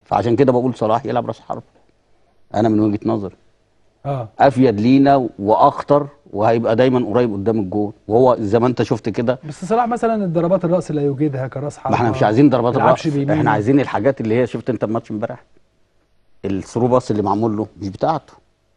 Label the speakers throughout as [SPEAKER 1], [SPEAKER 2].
[SPEAKER 1] فعشان كده بقول صلاح يلعب راس حرب انا من وجهه نظري
[SPEAKER 2] اه
[SPEAKER 1] افيد لينا واخطر وهيبقى دايما قريب قدام الجول وهو زي ما انت شفت كده
[SPEAKER 2] بس صلاح مثلا الضربات الراس اللي يوجدها كراس حربه
[SPEAKER 1] ما احنا مش عايزين ضربات
[SPEAKER 2] بيلعبش
[SPEAKER 1] الراس
[SPEAKER 2] بيمينه.
[SPEAKER 1] احنا عايزين الحاجات اللي هي شفت انت الماتش امبارح الثرو باص اللي معمول له مش بتاعته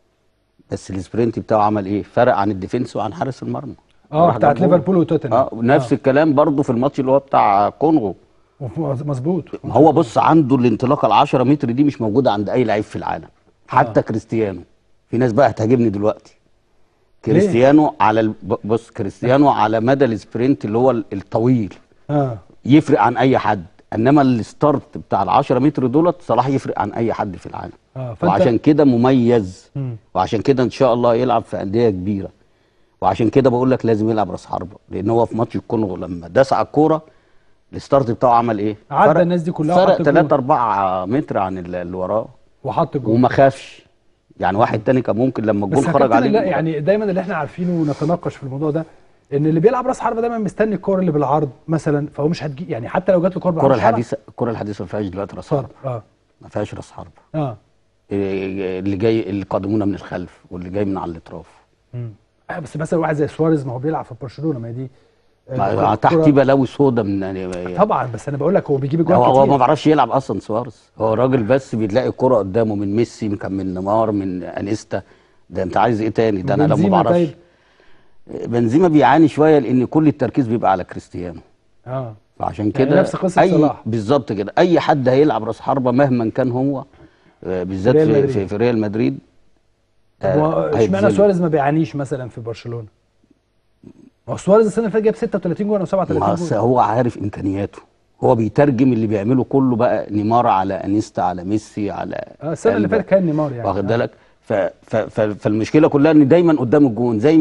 [SPEAKER 1] بس السبرنت بتاعه عمل ايه فرق عن الديفنس وعن حارس المرمى
[SPEAKER 2] اه
[SPEAKER 1] راح
[SPEAKER 2] بتاعت
[SPEAKER 1] جاب جول.
[SPEAKER 2] ليفربول وتوتنهام
[SPEAKER 1] اه نفس الكلام برضه في الماتش اللي هو بتاع كونغو
[SPEAKER 2] مظبوط
[SPEAKER 1] ما هو بص عنده الانطلاقه ال 10 متر دي مش موجوده عند اي لعيب في العالم حتى كريستيانو في ناس بقى هتهاجمني دلوقتي كريستيانو على ال... ب- بص كريستيانو على مدى السبرنت اللي هو ال- الطويل
[SPEAKER 2] اه
[SPEAKER 1] يفرق عن اي حد انما الستارت بتاع ال 10 متر دولت صلاح يفرق عن اي حد في العالم
[SPEAKER 2] اه فانت
[SPEAKER 1] وعشان كده مميز
[SPEAKER 2] مم.
[SPEAKER 1] وعشان كده ان شاء الله يلعب في انديه كبيره وعشان كده بقول لك لازم يلعب راس حربه لان هو في ماتش الكونغو لما داس على الكوره الستارت بتاعه عمل ايه؟
[SPEAKER 2] عدى
[SPEAKER 1] فرق-
[SPEAKER 2] الناس دي كلها
[SPEAKER 1] فرق
[SPEAKER 2] وحط الجول.
[SPEAKER 1] 3 4 متر عن ال- اللي وراه
[SPEAKER 2] وحط الجول
[SPEAKER 1] وما خافش يعني واحد تاني كان ممكن لما
[SPEAKER 2] بس
[SPEAKER 1] الجول
[SPEAKER 2] يا
[SPEAKER 1] خرج
[SPEAKER 2] كابتن
[SPEAKER 1] عليه
[SPEAKER 2] لا يعني دايما اللي احنا عارفينه ونتناقش في الموضوع ده ان اللي بيلعب راس حربه دايما مستني الكوره اللي بالعرض مثلا فهو مش هتجي يعني حتى لو جات له كوره
[SPEAKER 1] الكره
[SPEAKER 2] بالعرض مش هيلعب.
[SPEAKER 1] الحديثه الكره الحديثه ما فيهاش دلوقتي راس
[SPEAKER 2] صار
[SPEAKER 1] حربه
[SPEAKER 2] اه
[SPEAKER 1] ما فيهاش راس حربه
[SPEAKER 2] اه
[SPEAKER 1] إيه اللي جاي اللي قادمونا من الخلف واللي جاي من على الاطراف
[SPEAKER 2] مم. آه بس مثلا واحد زي سواريز ما هو بيلعب في برشلونه ما هي دي آه،
[SPEAKER 1] ما-
[SPEAKER 2] كرة-
[SPEAKER 1] تحتيه بلاوي سودا من يعني
[SPEAKER 2] طبعا بس انا بقول لك هو بيجيب اجوان
[SPEAKER 1] هو هو ما
[SPEAKER 2] كتير
[SPEAKER 1] بيعرفش يلعب اصلا سوارز هو راجل بس بتلاقي الكرة قدامه من ميسي كان من نيمار من انيستا ده انت عايز ايه تاني ده انا لما
[SPEAKER 2] بنزيما
[SPEAKER 1] بعرفش
[SPEAKER 2] طيب.
[SPEAKER 1] بنزيما بيعاني شويه لان كل التركيز بيبقى على كريستيانو
[SPEAKER 2] اه
[SPEAKER 1] فعشان كده
[SPEAKER 2] نفس قصة
[SPEAKER 1] اي
[SPEAKER 2] صلاح.
[SPEAKER 1] بالظبط كده اي حد هيلعب راس حربه مهما كان هو آه، بالذات
[SPEAKER 2] ريال
[SPEAKER 1] في,
[SPEAKER 2] مدريد.
[SPEAKER 1] في, في ريال مدريد
[SPEAKER 2] طب هو
[SPEAKER 1] آه،
[SPEAKER 2] اشمعنى
[SPEAKER 1] هيتظلم.
[SPEAKER 2] سواريز ما بيعانيش مثلا في برشلونه؟ ما هو سواريز السنه اللي فاتت جاب 36 جول او 37
[SPEAKER 1] ما
[SPEAKER 2] جول
[SPEAKER 1] أصل هو عارف امكانياته هو بيترجم اللي بيعمله كله بقى نيمار على انيستا على ميسي على
[SPEAKER 2] اه السنه اللي
[SPEAKER 1] ألبا.
[SPEAKER 2] فاتت كان نيمار يعني
[SPEAKER 1] واخد
[SPEAKER 2] آه.
[SPEAKER 1] بالك ف ف ف فالمشكله كلها ان دايما قدام الجون زي